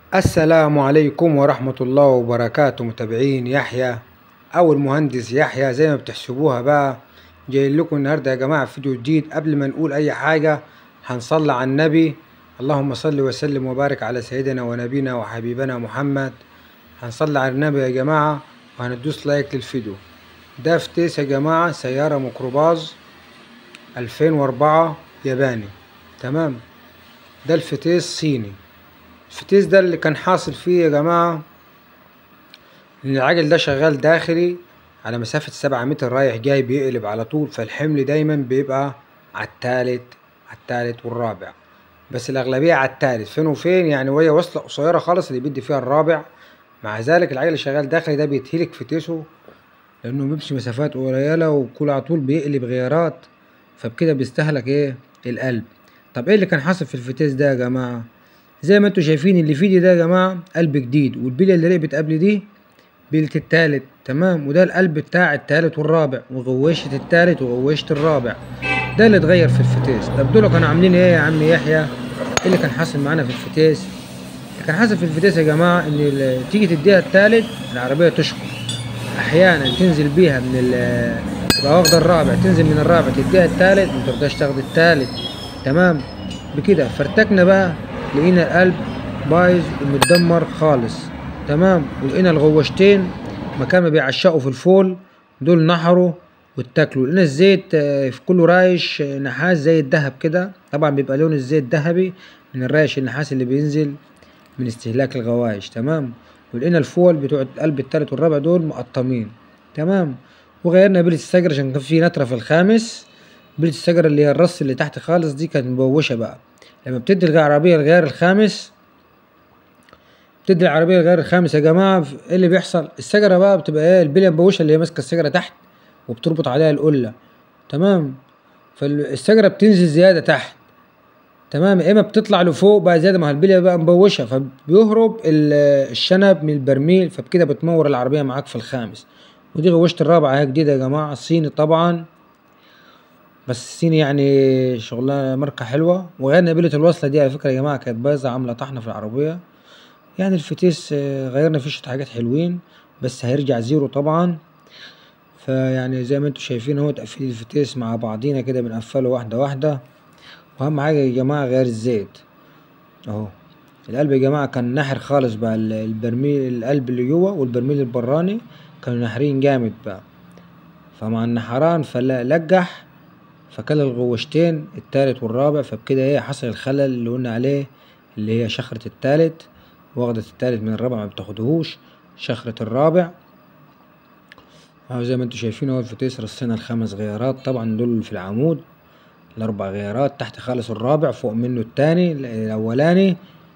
السلام عليكم ورحمة الله وبركاته متابعين يحيى أو المهندس يحيى زي ما بتحسبوها بقى جاي لكم النهاردة يا جماعة في فيديو جديد قبل ما نقول أي حاجة هنصلي على النبي اللهم صل وسلم وبارك على سيدنا ونبينا وحبيبنا محمد هنصلي على النبي يا جماعة وهندوس لايك للفيديو ده فتيس يا جماعة سيارة ميكروباص ألفين وأربعة ياباني تمام ده الفتيس صيني الفتيس ده اللي كان حاصل فيه يا جماعة إن العجل ده شغال داخلي على مسافة سبعة متر رايح جاي بيقلب على طول فالحمل دايما بيبقى على التالت على التالت والرابع بس الأغلبية على التالت فين وفين يعني وهي وصلة قصيرة خالص اللي بيدي فيها الرابع مع ذلك العجل اللي شغال داخلي ده بيتهلك فتيسه لأنه بيمشي مسافات قليلة وكل على طول بيقلب غيارات فبكده بيستهلك ايه القلب طب ايه اللي كان حاصل في الفتيس ده يا جماعة زي ما انتوا شايفين اللي في ايدي ده يا جماعة قلب جديد والبلية اللي رقبت قبل دي بيلة التالت تمام وده القلب بتاع التالت والرابع وغويشة التالت وغويشة الرابع ده اللي اتغير في الفتيس طب دول كانوا عاملين ايه يا عم يحيى ايه اللي كان حاصل معانا في الفتيس اللي كان حاصل في الفتيس يا جماعة ان ال- تيجي تديها التالت العربية تشخر احيانا تنزل بيها من ال تبقى واخدة الرابع تنزل من الرابع تديها التالت ما ترضاش تاخد التالت تمام بكده فرتكنا بقى لقينا القلب بايظ ومتدمر خالص تمام ولقينا الغوشتين مكان ما بيعشقوا في الفول دول نحروا واتاكلوا لقينا الزيت آه، في كله رايش آه، نحاس زي الذهب كده طبعا بيبقى لون الزيت ذهبي من الرايش النحاس اللي بينزل من استهلاك الغوايش تمام ولقينا الفول بتوع القلب التالت والرابع دول مقطمين تمام وغيرنا بلة السجر عشان كان في نترة في الخامس بلة السجر اللي هي الرص اللي تحت خالص دي كانت مبوشة بقى لما بتدي العربية الغيار الخامس بتدي العربية الغيار الخامس يا جماعة ايه اللي بيحصل السجرة بقى بتبقى ايه البلية مبوشة اللي هي ماسكة السجرة تحت وبتربط عليها القلة تمام فالسجرة بتنزل زيادة تحت تمام يا اما بتطلع لفوق بقى زياده ما هو البليه بقى مبوشه فبيهرب ال- الشنب من البرميل فبكده بتمور العربيه معاك في الخامس ودي غوشة الرابعة اهي جديدة يا جماعة صيني طبعا بس الصيني يعني شغلها ماركة حلوة وغيرنا بلة الوصلة دي على فكرة يا جماعة كانت بايظة عاملة طحنة في العربية يعني الفتيس آه، غيرنا فيه شوية حاجات حلوين بس هيرجع زيرو طبعا فيعني زي ما انتوا شايفين اهو تقفيل الفتيس مع بعضينا كده بنقفله واحدة واحدة واهم حاجة يا جماعة غير الزيت اهو القلب يا جماعة كان ناحر خالص بقى ال- البرميل القلب اللي جوه والبرميل البراني كانوا ناحرين جامد بقى فمع النحران فلجح فكل الغوشتين التالت والرابع فبكده ايه حصل الخلل اللي قلنا عليه اللي هي شخرة التالت واخدة التالت من الرابع ما بتاخدهوش شخرة الرابع اهو زي ما انتوا شايفين اهو الفتيس رصينا الخمس غيارات طبعا دول في العمود الاربع غيارات تحت خالص الرابع فوق منه التاني الاولاني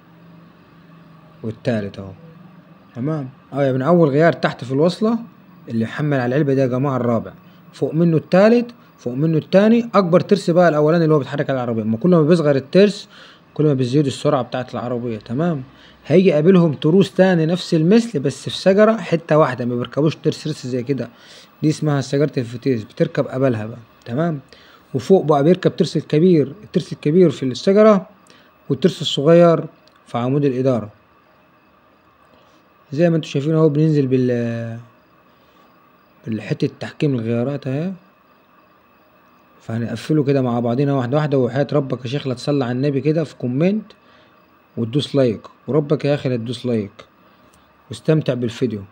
والتالت اهو تمام اه من اول غيار تحت في الوصلة اللي حمل على العلبة ده يا جماعة الرابع فوق منه التالت فوق منه التاني اكبر ترس بقى الاولاني اللي هو بيتحرك على العربية ما كل ما بيصغر الترس كل ما بتزيد السرعة بتاعة العربية تمام هيجي يقابلهم تروس تاني نفس المثل بس في شجرة حتة واحدة ما بيركبوش ترس ترس زي كده دي اسمها شجرة الفتيس بتركب قبلها بقى تمام وفوق بقى بيركب ترس الكبير الترس الكبير في الشجرة والترس الصغير في عمود الإدارة زي ما انتوا شايفين اهو بننزل بال بالحتة تحكيم الغيارات اهي فهنقفله كده مع بعضينا واحدة واحدة وحياة ربك يا شيخ لا تصلي على النبي كده في كومنت وتدوس لايك وربك يا اخي لا تدوس لايك واستمتع بالفيديو